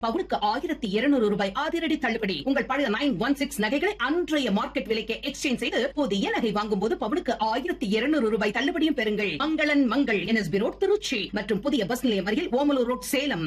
பவுனுக்கு ஆயிரத்தி இருநூறு ரூபாய் அதிரடி தள்ளுபடி உங்கள் பழைய நைன் ஒன் சிக்ஸ் நகைகளை அன்றைய மார்க்கெட் விலைக்கு எக்ஸ்சேஞ்ச் செய்து புதிய நகை வாங்கும் போது பவுனுக்கு ஆயிரத்தி இருநூறு ரூபாய் தள்ளுபடியும் பெறுங்கள் மங்களன் மங்கள் என்எஸ்பி ரோட் திருச்சி மற்றும் புதிய பஸ் நிலையம் அருகில் Omalur road Salem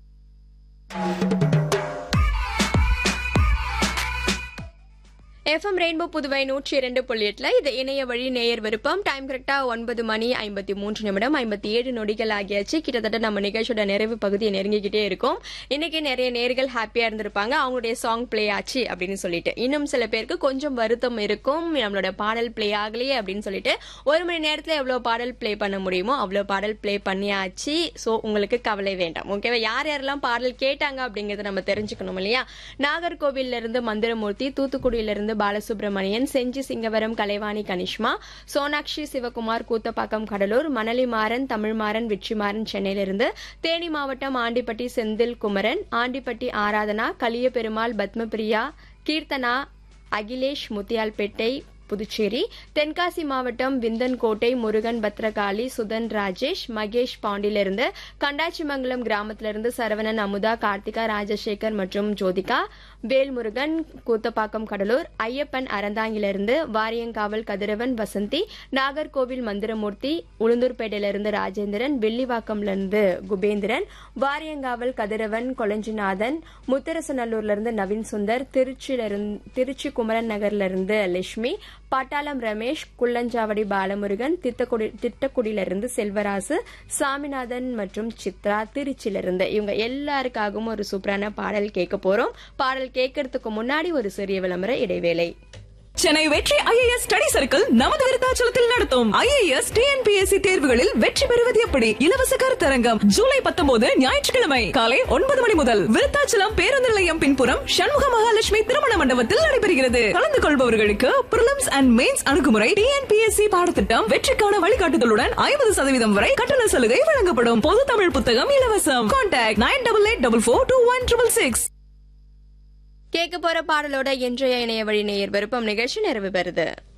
FM rainbow Puduvai நூற்றி இரண்டு புள்ளி எட்டுல இது இணைய வழி நேயர் விருப்பம் டைம் கரெக்டா ஒன்பது மணி ஐம்பத்தி மூன்று நிமிடம் ஐம்பத்தி ஏழு நொடிகள் ஆகியாச்சு கிட்டத்தட்ட நம்ம நிகழ்ச்சியோட நிறைவு பகுதியை நெருங்கிக்கிட்டே இருக்கும் இன்னைக்கு நிறைய நேர்கள் ஹாப்பியா இருந்திருப்பாங்க அவங்களுடைய சாங் ப்ளே ஆச்சு அப்படின்னு சொல்லிட்டு இன்னும் சில பேருக்கு கொஞ்சம் வருத்தம் இருக்கும் நம்மளோட பாடல் ப்ளே ஆகலையே அப்படின்னு சொல்லிட்டு ஒரு மணி நேரத்துல எவ்வளவு பாடல் ப்ளே பண்ண முடியுமோ அவ்வளவு பாடல் ப்ளே பண்ணியாச்சு சோ உங்களுக்கு கவலை வேண்டாம் ஓகேவா யார் யாரெல்லாம் பாடல் கேட்டாங்க அப்படிங்கறத நம்ம தெரிஞ்சுக்கணும் இல்லையா நாகர்கோவில்ல இருந்து மந்திரமூர்த்தி தூத்துக்குடியில இருந்து பாலசுப்ரமணியன் செஞ்சி சிங்கவரம் கலைவாணி கனிஷ்மா சோனாக்ஷி சிவகுமார் கூத்தப்பாக்கம் கடலூர் மணலிமாறன் தமிழ்மாறன் வெற்றிமாறன் சென்னையிலிருந்து தேனி மாவட்டம் ஆண்டிப்பட்டி செந்தில் குமரன் ஆண்டிப்பட்டி ஆராதனா கலிய பெருமாள் பத்மபிரியா கீர்த்தனா அகிலேஷ் முத்தியால்பேட்டை புதுச்சேரி தென்காசி மாவட்டம் விந்தன்கோட்டை முருகன் பத்ரகாளி சுதன் ராஜேஷ் மகேஷ் பாண்டிலிருந்து கண்டாச்சிமங்கலம் கிராமத்திலிருந்து சரவணன் அமுதா கார்த்திகா ராஜசேகர் மற்றும் ஜோதிகா வேல்முருகன் கூத்தப்பாக்கம் கடலூர் ஐயப்பன் அறந்தாங்கிலிருந்து வாரியங்காவல் கதிரவன் வசந்தி நாகர்கோவில் மந்திரமூர்த்தி உளுந்தூர்பேட்டையிலிருந்து ராஜேந்திரன் வெள்ளிவாக்கம்லிருந்து குபேந்திரன் வாரியங்காவல் கதிரவன் கொளஞ்சிநாதன் முத்தரசநல்லூர்லிருந்து நவீன் சுந்தர் திருச்சியிலிருந்து திருச்சி குமரன் நகர்லிருந்து லட்சுமி பட்டாளம் ரமேஷ் குள்ளஞ்சாவடி பாலமுருகன் திட்டக்குடி திட்டக்குடியிலிருந்து செல்வராசு சாமிநாதன் மற்றும் சித்ரா திருச்சியிலிருந்து இவங்க எல்லாருக்காகவும் ஒரு சூப்பரான பாடல் கேட்க போறோம் பாடல் கேட்கறதுக்கு முன்னாடி ஒரு சிறிய விளம்பர இடைவேளை சென்னை வெற்றி ஐஏஎஸ் ஸ்டடி சர்க்கிள் நமது விருத்தாச்சலத்தில் நடத்தும் ஐஏஎஸ் டிஎன்பிஎஸ்சி தேர்வுகளில் வெற்றி பெறுவது எப்படி இலவச கருத்தரங்கம் ஜூலை பத்தொன்பது ஞாயிற்றுக்கிழமை காலை ஒன்பது மணி முதல் விருத்தாச்சலம் பேருந்து நிலையம் பின்புறம் சண்முக மகாலட்சுமி திருமண மண்டபத்தில் நடைபெறுகிறது கலந்து கொள்பவர்களுக்கு பிரிலிம்ஸ் அண்ட் மெயின்ஸ் அணுகுமுறை டிஎன்பிஎஸ்சி பாடத்திட்டம் வெற்றிக்கான வழிகாட்டுதலுடன் ஐம்பது சதவீதம் வரை கட்டண சலுகை வழங்கப்படும் பொது தமிழ் புத்தகம் இலவசம் contact nine double eight double four two one triple six கேட்க போற பாடலோட இன்றைய இணைய வழி நேயர் விருப்பம் நிகழ்ச்சி நிறைவு பெறுது